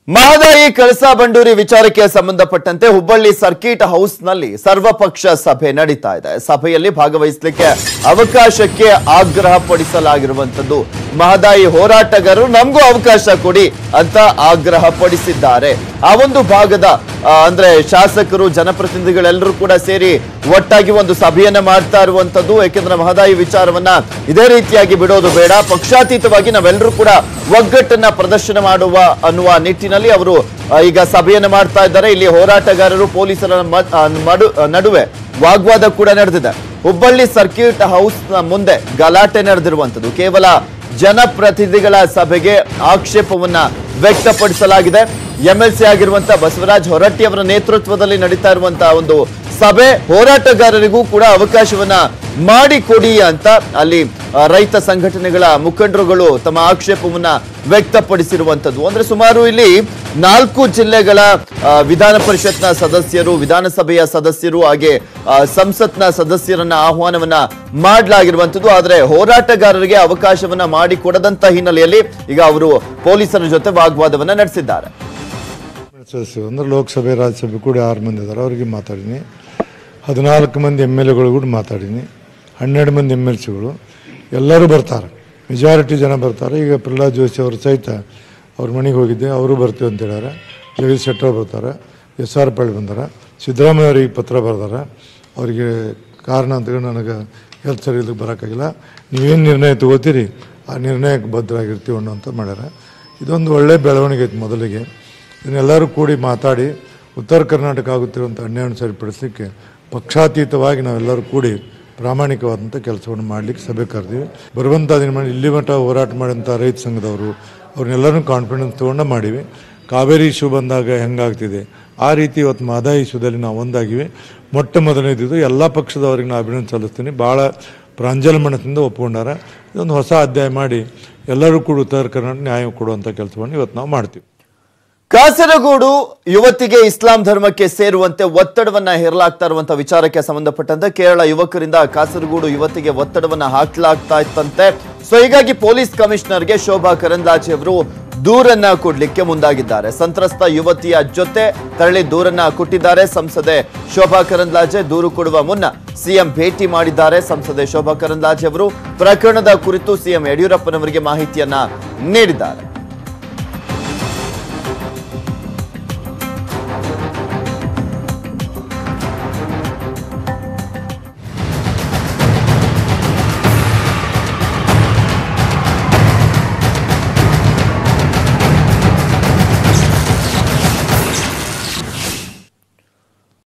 ಮಹದಾಯಿ ಕಳಸಾ ಬಂಡೂರಿ ವಿಚಾರಕ್ಕೆ ಸಂಬಂಧಪಟ್ಟಂತೆ Hubballi circuit house ನಲ್ಲಿ ಸರ್ವಪಕ್ಷ ಸಭೆ ನಡೀತಾ ಇದೆ ಸಭೆಯಲ್ಲಿ ಭಾಗವಹಿಸಲಿಕ್ಕೆ ಅವಕಾಶಕ್ಕೆ ಆಗ್ರಹ ಪಡಿಸಲಾಗಿರುವಂತದ್ದು ಮಹದಾಯಿ ಹೋರಾಟಗಾರರು ನಮಗೂ ಅವಕಾಶ ಕೊಡಿ ಅಂತ ಆಗ್ರಹ ಪಡಿಸಿದ್ದಾರೆ ಆ ಒಂದು ಭಾಗದ ಆ, ಅಂದ್ರೆ ಶಾಸಕರು ಜನಪ್ರತಿನಿಧಿಗಳೆಲ್ಲರೂ ಕೂಡ ಸೇರಿ ಒಟ್ಟಾಗಿ ಒಂದು ಸಭೆಯನ್ನ ಮಾಡ್ತಾ ಇರುವಂತದ್ದು ಯಾಕೆಂದ್ರೆ ಮಹದಾಯಿ ವಿಚಾರವನ್ನ ಇದೇ ರೀತಿಯಾಗಿ ಬಿಡೋದು ಬೇಡ ಪಕ್ಷಾತೀತವಾಗಿ ನಾವೆಲ್ಲರೂ ಕೂಡ ಒಗ್ಗಟ್ಟನ್ನ ಪ್ರದರ್ಶನ ಮಾಡುವ ಅನ್ನುವ ನಿಟ್ಟಿನಲ್ಲಿ ಅವರು ಆ, ಈಗ ಸಭೆಯನ್ನ ಮಾಡ್ತಾ ಇದ್ದಾರೆ ಇಲ್ಲಿ ಹೋರಾಟಗಾರರು ಪೊಲೀಸರ ಮ- ಆ, ಮಡು- ಆ, ನಡುವೆ ವಾಗ್ವಾದ ಕೂಡ ನಡೆದಿದೆ ಹುಬ್ಬಳ್ಳಿ ಸರ್ಕ್ಯೂಟ್ ಹೌಸ್ ನ ಮುಂದೆ ಗಲಾಟೆ ನಡೆದಿರುವಂತದ್ದು ಕೇವಲ ಜನಪ್ರತಿನಿಧಿಗಳ ಸಭೆಗೆ ಆಕ್ಷೇಪವನ್ನ ವ್ಯಕ್ತಪಡಿಸಲಾಗಿದೆ ಎಂಎಲ್ಸಿ ಆಗಿರುವಂತಹ ಬಸವರಾಜ್ ಹೊರಟ್ಟಿ ಅವರ ನೇತೃತ್ವದಲ್ಲಿ ನಡೀತಾ ಇರುವಂತಹ ಒಂದು ಸಭೆ ಹೋರಾಟಗಾರರಿಗೂ ಕೂಡ ಅವಕಾಶವನ್ನ ಮಾಡಿಕೊಡಿ ಅಂತ ಅಲ್ಲಿ ಆ, ರೈತ ಸಂಘಟನೆಗಳ ಮುಖಂಡರುಗಳು ತಮ್ಮ ಆಕ್ಷೇಪವನ್ನ ವ್ಯಕ್ತಪಡಿಸಿರುವಂತದ್ದು ಅಂದ್ರೆ ಸುಮಾರು ಇಲ್ಲಿ ನಾಲ್ಕು ಜಿಲ್ಲೆಗಳ ಆ, ವಿಧಾನ ಪರಿಷತ್ನ ಸದಸ್ಯರು ವಿಧಾನಸಭೆಯ ಸದಸ್ಯರು ಹಾಗೆ ಆ, ಸಂಸತ್ನ ಸದಸ್ಯರನ್ನ ಆಹ್ವಾನವನ್ನ ಮಾಡಲಾಗಿರುವಂತದ್ದು ಆದ್ರೆ ಹೋರಾಟಗಾರರಿಗೆ ಅವಕಾಶವನ್ನ ಮಾಡಿಕೊಡದಂತ ಹಿನ್ನೆಲೆಯಲ್ಲಿ ಈಗ ಅವರು ಪೊಲೀಸರ ಜೊತೆ ವಾಗ್ವಾದವನ್ನ ನಡೆಸಿದ್ದಾರೆ ಸದಸ್ಯರು ಅಂದರೆ ಲೋಕಸಭೆ ರಾಜ್ಯಸಭೆ ಕೂಡ ಆರು ಮಂದಿ ಇದ್ದಾರೆ ಅವರಿಗೆ ಮಾತಾಡೀನಿ ಹದಿನಾಲ್ಕು ಮಂದಿ ಎಮ್ ಎಲ್ ಎಗಳು ಕೂಡ ಮಾತಾಡೀನಿ ಹನ್ನೆರಡು ಮಂದಿ ಎಮ್ ಎಲ್ ಸಿಗಳು ಎಲ್ಲರೂ ಬರ್ತಾರೆ ಮೆಜಾರಿಟಿ ಜನ ಬರ್ತಾರೆ ಈಗ ಪ್ರಹ್ಲಾದ್ ಜೋಶಿ ಅವರು ಸಹಿತ ಅವ್ರ ಮನೆಗೆ ಹೋಗಿದ್ದೆ ಅವರು ಬರ್ತೀವಿ ಅಂತ ಹೇಳ್ಯಾರ ಜಗದೀಶ್ ಶೆಟ್ಟರ್ ಬರ್ತಾರೆ ಎಸ್ ಆರ್ ಪಳ್ಳಿ ಬಂದಾರ ಸಿದ್ದರಾಮಯ್ಯ ಅವರಿಗೆ ಪತ್ರ ಬರ್ದಾರ ಅವರಿಗೆ ಕಾರಣ ಅಂತ ನನಗೆ ಹೆಲ್ತ್ ಸರಿ ಇದಕ್ಕೆ ಬರೋಕ್ಕಾಗಿಲ್ಲ ನೀವೇನು ನಿರ್ಣಯ ತಗೋತೀರಿ ಆ ನಿರ್ಣಯಕ್ಕೆ ಬದ್ಧರಾಗಿರ್ತೀವಿ ಅನ್ನೋ ಅಂತ ಮಾಡ್ಯಾರ ಇದೊಂದು ಒಳ್ಳೆಯ ಬೆಳವಣಿಗೆ ಐತೆ ಮೊದಲಿಗೆ ಇದನ್ನೆಲ್ಲರೂ ಕೂಡಿ ಮಾತಾಡಿ ಉತ್ತರ ಕರ್ನಾಟಕ ಆಗುತ್ತಿರುವಂಥ ಅನ್ಯಾಯವನ್ನು ಸರಿಪಡಿಸಲಿಕ್ಕೆ ಪಕ್ಷಾತೀತವಾಗಿ ನಾವೆಲ್ಲರೂ ಕೂಡಿ ಪ್ರಾಮಾಣಿಕವಾದಂಥ ಕೆಲಸವನ್ನು ಮಾಡಲಿಕ್ಕೆ ಸಭೆ ಕರೆದೀವಿ ಬರುವಂಥ ದಿನ ಇಲ್ಲಿ ಮಟ್ಟ ಹೋರಾಟ ಮಾಡಿದಂಥ ರೈತ ಸಂಘದವರು ಅವ್ರನ್ನೆಲ್ಲರೂ ಕಾನ್ಫಿಡೆನ್ಸ್ ತೊಗೊಂಡು ಮಾಡೀವಿ ಕಾವೇರಿ ಇಶ್ಯೂ ಬಂದಾಗ ಹೆಂಗಾಗ್ತಿದೆ ಆ ರೀತಿ ಇವತ್ತು ಮಹದಾಯಿ ಇಶ್ಯೂದಲ್ಲಿ ನಾವು ಒಂದಾಗಿವಿ ಮೊಟ್ಟ ಮೊದಲನೇದಿದ್ದು ಎಲ್ಲ ಪಕ್ಷದವರಿಗೆ ನಾನು ಅಭಿನಂದನೆ ಸಲ್ಲಿಸ್ತೀನಿ ಭಾಳ ಪ್ರಾಂಜಲ ಮನಸ್ಸಿಂದ ಒಪ್ಕೊಂಡಾರ ಇದೊಂದು ಹೊಸ ಅಧ್ಯಾಯ ಮಾಡಿ ಎಲ್ಲರೂ ಕೂಡ ಉತ್ತರ ಕರ್ನಾಟಕ ನ್ಯಾಯ ಕೊಡುವಂಥ ಕೆಲಸವನ್ನು ಇವತ್ತು ನಾವು ಮಾಡ್ತೀವಿ ಕಾಸರಗೋಡು ಯುವತಿಗೆ ಇಸ್ಲಾಂ ಧರ್ಮಕ್ಕೆ ಸೇರುವಂತೆ ಒತ್ತಡವನ್ನ ಹೇರಲಾಗ್ತಾ ಇರುವಂತಹ ವಿಚಾರಕ್ಕೆ ಸಂಬಂಧಪಟ್ಟಂತೆ ಕೇರಳ ಯುವಕರಿಂದ ಕಾಸರಗೋಡು ಯುವತಿಗೆ ಒತ್ತಡವನ್ನ ಹಾಕಲಾಗ್ತಾ ಇತ್ತಂತೆ ಸೊ ಹೀಗಾಗಿ ಪೊಲೀಸ್ ಕಮಿಷನರ್ಗೆ ಶೋಭಾ ಕರಂದ್ಲಾಜೆ ಅವರು ದೂರನ್ನ ಕೊಡ್ಲಿಕ್ಕೆ ಮುಂದಾಗಿದ್ದಾರೆ ಸಂತ್ರಸ್ತ ಯುವತಿಯ ಜೊತೆ ತೆರಳಿ ದೂರನ್ನ ಕೊಟ್ಟಿದ್ದಾರೆ ಸಂಸದೆ ಶೋಭಾ ಕರಂದ್ಲಾಜೆ ದೂರು ಕೊಡುವ ಮುನ್ನ ಸಿಎಂ ಭೇಟಿ ಮಾಡಿದ್ದಾರೆ ಸಂಸದೆ ಶೋಭಾ ಕರಂದ್ಲಾಜೆ ಅವರು ಪ್ರಕರಣದ ಕುರಿತು ಸಿಎಂ ಯಡಿಯೂರಪ್ಪನವರಿಗೆ ಮಾಹಿತಿಯನ್ನ ನೀಡಿದ್ದಾರೆ